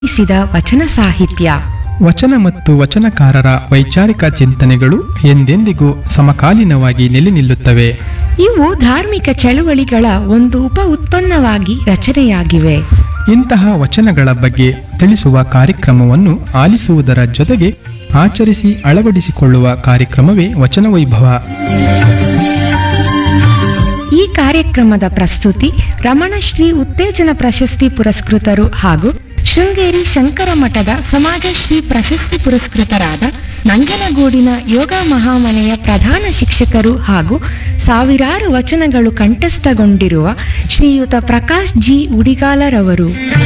ಸಿದ ವಚನ ಸಾಹಿತ್ಯ ವಚನ ಮತ್ತು ವಚನಕಾರರ ವೈಚಾರಿಕ ಚಿಂತನೆಗಳು ಎಂದೆಂದಿಗೂ ಸಮಕಾಲೀನವಾಗಿ ನೆಲೆ ನಿಲ್ಲುತ್ತವೆ ಇವು ಧಾರ್ಮಿಕ ಚಳುವಳಿಗಳ ಒಂದು ಉಪ ಉತ್ಪನ್ನವಾಗಿ ರಚನೆಯಾಗಿವೆ ಇಂತಹ ವಚನಗಳ ಬಗ್ಗೆ ತಿಳಿಸುವ ಕಾರ್ಯಕ್ರಮವನ್ನು ಆಲಿಸುವುದರ ಜೊತೆಗೆ ಆಚರಿಸಿ ಅಳವಡಿಸಿಕೊಳ್ಳುವ ಕಾರ್ಯಕ್ರಮವೇ ವಚನ ವೈಭವ ಈ ಕಾರ್ಯಕ್ರಮದ ಪ್ರಸ್ತುತಿ ರಮಣಶ್ರೀ ಉತ್ತೇಜನ ಪ್ರಶಸ್ತಿ ಪುರಸ್ಕೃತರು ಹಾಗೂ ಶೃಂಗೇರಿ ಶಂಕರ ಮಠದ ಸಮಾಜಶ್ರೀ ಪ್ರಶಸ್ತಿ ಪುರಸ್ಕೃತರಾದ ನಂಜನಗೂಡಿನ ಯೋಗ ಮಹಾಮನೆಯ ಪ್ರಧಾನ ಶಿಕ್ಷಕರು ಹಾಗೂ ಸಾವಿರಾರು ವಚನಗಳು ಕಂಠಸ್ಥಗೊಂಡಿರುವ ಶ್ರೀಯುತ ಪ್ರಕಾಶ್ ಜಿ ಉಡಿಗಾಲರವರು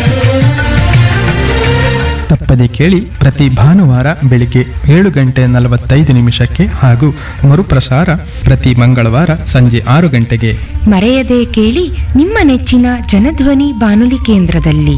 ತಪ್ಪದೆ ಕೇಳಿ ಪ್ರತಿ ಭಾನುವಾರ ಬೆಳಿಗ್ಗೆ ಏಳು ಗಂಟೆ ನಲವತ್ತೈದು ನಿಮಿಷಕ್ಕೆ ಹಾಗೂ ಮರುಪ್ರಸಾರ ಪ್ರತಿ ಮಂಗಳವಾರ ಸಂಜೆ ಆರು ಗಂಟೆಗೆ ಮರೆಯದೆ ಕೇಳಿ ನಿಮ್ಮ ನೆಚ್ಚಿನ ಜನಧ್ವನಿ ಬಾನುಲಿ ಕೇಂದ್ರದಲ್ಲಿ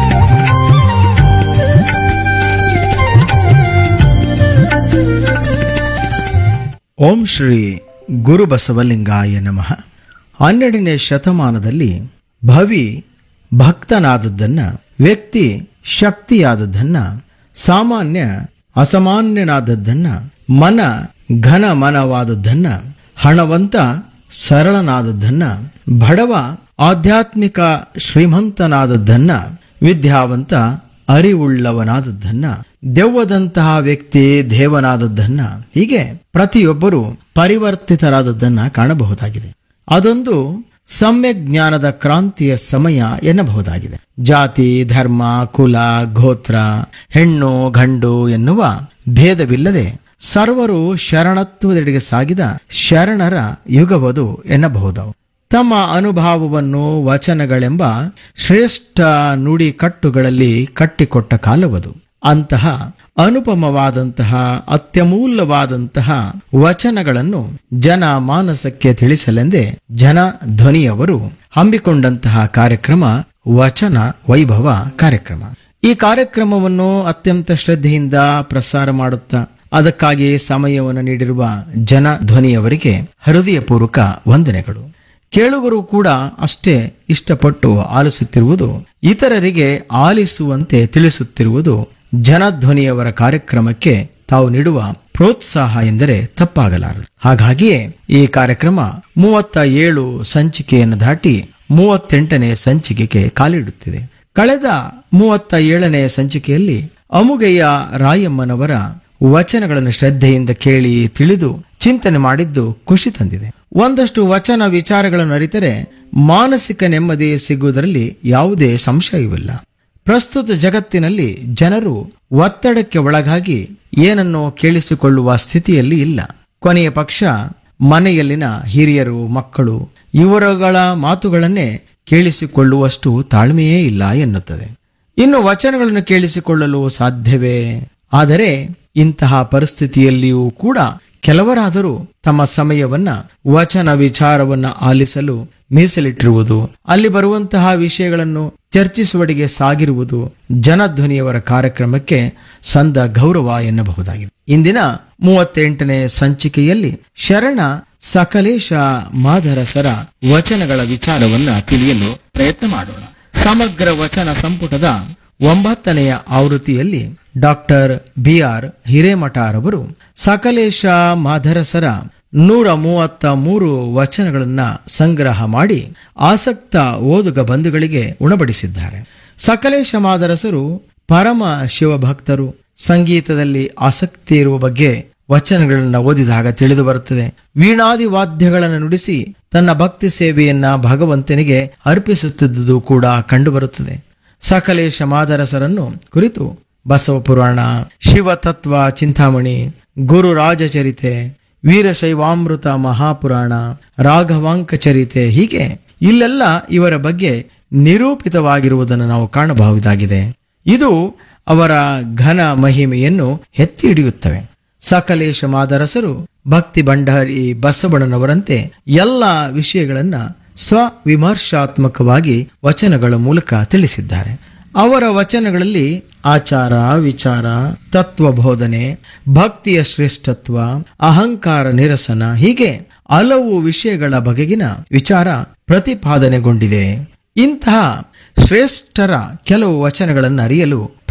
ಓಂ ಶ್ರೀ ಗುರು ಬಸವಲಿಂಗಾಯ ನಮಃ ಹನ್ನೆರಡನೇ ಶತಮಾನದಲ್ಲಿ ಭವಿ ಭಕ್ತನಾದದ್ದನ್ನ ವ್ಯಕ್ತಿ ಶಕ್ತಿಯಾದದ್ದನ್ನ ಸಾಮಾನ್ಯ ಅಸಾಮಾನ್ಯನಾದದ್ದನ್ನ ಮನ ಘನ ಮನವಾದದ್ದನ್ನ ಹಣವಂತ ಸರಳನಾದದ್ದನ್ನ ಬಡವ ಆಧ್ಯಾತ್ಮಿಕ ಶ್ರೀಮಂತನಾದದ್ದನ್ನ ವಿದ್ಯಾವಂತ ಅರಿವುಳ್ಳವನಾದದ್ದನ್ನ ದೆವ್ವದಂತಹ ವ್ಯಕ್ತಿ ದೇವನಾದದ್ದನ್ನ ಹೀಗೆ ಪ್ರತಿಯೊಬ್ಬರು ಪರಿವರ್ತಿತರಾದದ್ದನ್ನ ಕಾಣಬಹುದಾಗಿದೆ ಅದೊಂದು ಸಮ್ಯಕ್ ಜ್ಞಾನದ ಕ್ರಾಂತಿಯ ಸಮಯ ಎನ್ನಬಹುದಾಗಿದೆ ಜಾತಿ ಧರ್ಮ ಕುಲ ಗೋತ್ರ ಹೆಣ್ಣು ಗಂಡು ಎನ್ನುವ ಭೇದವಿಲ್ಲದೆ ಸರ್ವರು ಶರಣತ್ವದೆಡೆಗೆ ಸಾಗಿದ ಶರಣರ ಯುಗವದು ಎನ್ನಬಹುದು ತಮ್ಮ ಅನುಭವವನ್ನು ವಚನಗಳೆಂಬ ಶ್ರೇಷ್ಠ ನುಡಿ ಕಟ್ಟುಗಳಲ್ಲಿ ಕಟ್ಟಿಕೊಟ್ಟ ಕಾಲವದು ಅಂತಹ ಅನುಪಮವಾದಂತಹ ಅತ್ಯಮೂಲ್ಯವಾದಂತಹ ವಚನಗಳನ್ನು ಜನ ಮಾನಸಕ್ಕೆ ತಿಳಿಸಲೆಂದೇ ಜನ ಧ್ವನಿಯವರು ಹಮ್ಮಿಕೊಂಡಂತಹ ಕಾರ್ಯಕ್ರಮ ವಚನ ವೈಭವ ಕಾರ್ಯಕ್ರಮ ಈ ಕಾರ್ಯಕ್ರಮವನ್ನು ಅತ್ಯಂತ ಶ್ರದ್ಧೆಯಿಂದ ಪ್ರಸಾರ ಮಾಡುತ್ತಾ ಅದಕ್ಕಾಗಿ ಸಮಯವನ್ನು ನೀಡಿರುವ ಜನ ಧ್ವನಿಯವರಿಗೆ ಹೃದಯಪೂರ್ವಕ ವಂದನೆಗಳು ಕೇಳುಗರು ಕೂಡ ಅಷ್ಟೇ ಇಷ್ಟಪಟ್ಟು ಆಲಿಸುತ್ತಿರುವುದು ಇತರರಿಗೆ ಆಲಿಸುವಂತೆ ತಿಳಿಸುತ್ತಿರುವುದು ಜನಧ್ವನಿಯವರ ಕಾರ್ಯಕ್ರಮಕ್ಕೆ ತಾವು ನೀಡುವ ಪ್ರೋತ್ಸಾಹ ಎಂದರೆ ತಪ್ಪಾಗಲಾರದು ಹಾಗಾಗಿಯೇ ಈ ಕಾರ್ಯಕ್ರಮ ಮೂವತ್ತ ಏಳು ಸಂಚಿಕೆಯನ್ನು ದಾಟಿ ಮೂವತ್ತೆಂಟನೇ ಸಂಚಿಕೆಗೆ ಕಾಲಿಡುತ್ತಿದೆ ಕಳೆದ ಮೂವತ್ತ ಏಳನೇ ಸಂಚಿಕೆಯಲ್ಲಿ ಅಮುಗೆಯ ರಾಯಮ್ಮನವರ ವಚನಗಳನ್ನು ಶ್ರದ್ಧೆಯಿಂದ ಕೇಳಿ ತಿಳಿದು ಚಿಂತನೆ ಮಾಡಿದ್ದು ಖುಷಿ ತಂದಿದೆ ಒಂದಷ್ಟು ವಚನ ವಿಚಾರಗಳನ್ನು ಅರಿತರೆ ಮಾನಸಿಕ ನೆಮ್ಮದಿ ಸಿಗುವುದರಲ್ಲಿ ಯಾವುದೇ ಸಂಶಯವಿಲ್ಲ ಪ್ರಸ್ತುತ ಜಗತ್ತಿನಲ್ಲಿ ಜನರು ಒತ್ತಡಕ್ಕೆ ಒಳಗಾಗಿ ಏನನ್ನೋ ಕೇಳಿಸಿಕೊಳ್ಳುವ ಸ್ಥಿತಿಯಲ್ಲಿ ಇಲ್ಲ ಕೊನೆಯ ಪಕ್ಷ ಮನೆಯಲ್ಲಿನ ಹಿರಿಯರು ಮಕ್ಕಳು ಇವರುಗಳ ಮಾತುಗಳನ್ನೇ ಕೇಳಿಸಿಕೊಳ್ಳುವಷ್ಟು ತಾಳ್ಮೆಯೇ ಇಲ್ಲ ಎನ್ನುತ್ತದೆ ಇನ್ನು ವಚನಗಳನ್ನು ಕೇಳಿಸಿಕೊಳ್ಳಲು ಸಾಧ್ಯವೇ ಆದರೆ ಇಂತಹ ಪರಿಸ್ಥಿತಿಯಲ್ಲಿಯೂ ಕೂಡ ಕೆಲವರಾದರೂ ತಮ್ಮ ಸಮಯವನ್ನ ವಚನ ವಿಚಾರವನ್ನ ಆಲಿಸಲು ಮೀಸಲಿಟ್ಟಿರುವುದು ಅಲ್ಲಿ ಬರುವಂತಹ ವಿಷಯಗಳನ್ನು ಚರ್ಚಿಸುವಡಿಗೆ ಸಾಗಿರುವುದು ಜನಧ್ವನಿಯವರ ಕಾರ್ಯಕ್ರಮಕ್ಕೆ ಸಂದ ಗೌರವ ಎನ್ನಬಹುದಾಗಿದೆ ಇಂದಿನ ಮೂವತ್ತೆಂಟನೇ ಸಂಚಿಕೆಯಲ್ಲಿ ಶರಣ ಸಕಲೇಶ ಮಾಧರಸರ ವಚನಗಳ ವಿಚಾರವನ್ನ ತಿಳಿಯಲು ಪ್ರಯತ್ನ ಮಾಡೋಣ ಸಮಗ್ರ ವಚನ ಸಂಪುಟದ ಒಂಬತ್ತನೆಯ ಆವೃತ್ತಿಯಲ್ಲಿ ಡಾಕ್ಟರ್ ಬಿ ಆರ್ ಹಿರೇಮಠರವರು ಸಕಲೇಶ ಮಾಧರಸರ ನೂರ ಮೂವತ್ತ ಮೂರು ವಚನಗಳನ್ನ ಸಂಗ್ರಹ ಮಾಡಿ ಆಸಕ್ತ ಓದುಗ ಬಂಧುಗಳಿಗೆ ಉಣಬಡಿಸಿದ್ದಾರೆ ಸಕಲೇಶ ಮಾದರಸರು ಪರಮ ಶಿವಭಕ್ತರು ಸಂಗೀತದಲ್ಲಿ ಆಸಕ್ತಿ ಇರುವ ಬಗ್ಗೆ ವಚನಗಳನ್ನು ಓದಿದಾಗ ತಿಳಿದು ಬರುತ್ತದೆ ವೀಣಾದಿ ವಾದ್ಯಗಳನ್ನು ನುಡಿಸಿ ತನ್ನ ಭಕ್ತಿ ಸೇವೆಯನ್ನ ಭಗವಂತನಿಗೆ ಅರ್ಪಿಸುತ್ತಿದ್ದುದು ಕೂಡ ಕಂಡುಬರುತ್ತದೆ ಸಕಲೇಶ ಮಾದರಸರನ್ನು ಕುರಿತು ಬಸವ ಪುರಾಣ ಶಿವತತ್ವ ಚಿಂತಾಮಣಿ ಗುರು ರಾಜಚರಿತೆ ವೀರಶೈವಾಮೃತ ಮಹಾಪುರಾಣ ರಾಘವಾಂಕ ಚರಿತೆ ಹೀಗೆ ಇಲ್ಲೆಲ್ಲ ಇವರ ಬಗ್ಗೆ ನಿರೂಪಿತವಾಗಿರುವುದನ್ನು ನಾವು ಕಾಣಬಹುದಾಗಿದೆ ಇದು ಅವರ ಘನ ಮಹಿಮೆಯನ್ನು ಎತ್ತಿ ಹಿಡಿಯುತ್ತವೆ ಸಕಲೇಶ ಮಾದರಸರು ಭಕ್ತಿ ಭಂಡಾರಿ ಬಸವಣ್ಣನವರಂತೆ ಎಲ್ಲ ವಿಷಯಗಳನ್ನ ಸ್ವವಿಮರ್ಶಾತ್ಮಕವಾಗಿ ವಚನಗಳ ಮೂಲಕ ತಿಳಿಸಿದ್ದಾರೆ ಅವರ ವಚನಗಳಲ್ಲಿ ಆಚಾರ ವಿಚಾರ ತತ್ವ ಬೋಧನೆ ಭಕ್ತಿಯ ಶ್ರೇಷ್ಠತ್ವ ಅಹಂಕಾರ ನಿರಸನ ಹೀಗೆ ಹಲವು ವಿಷಯಗಳ ಬಗೆಗಿನ ವಿಚಾರ ಪ್ರತಿಪಾದನೆಗೊಂಡಿದೆ ಇಂತಹ ಶ್ರೇಷ್ಠರ ಕೆಲವು ವಚನಗಳನ್ನು ಅರಿಯಲು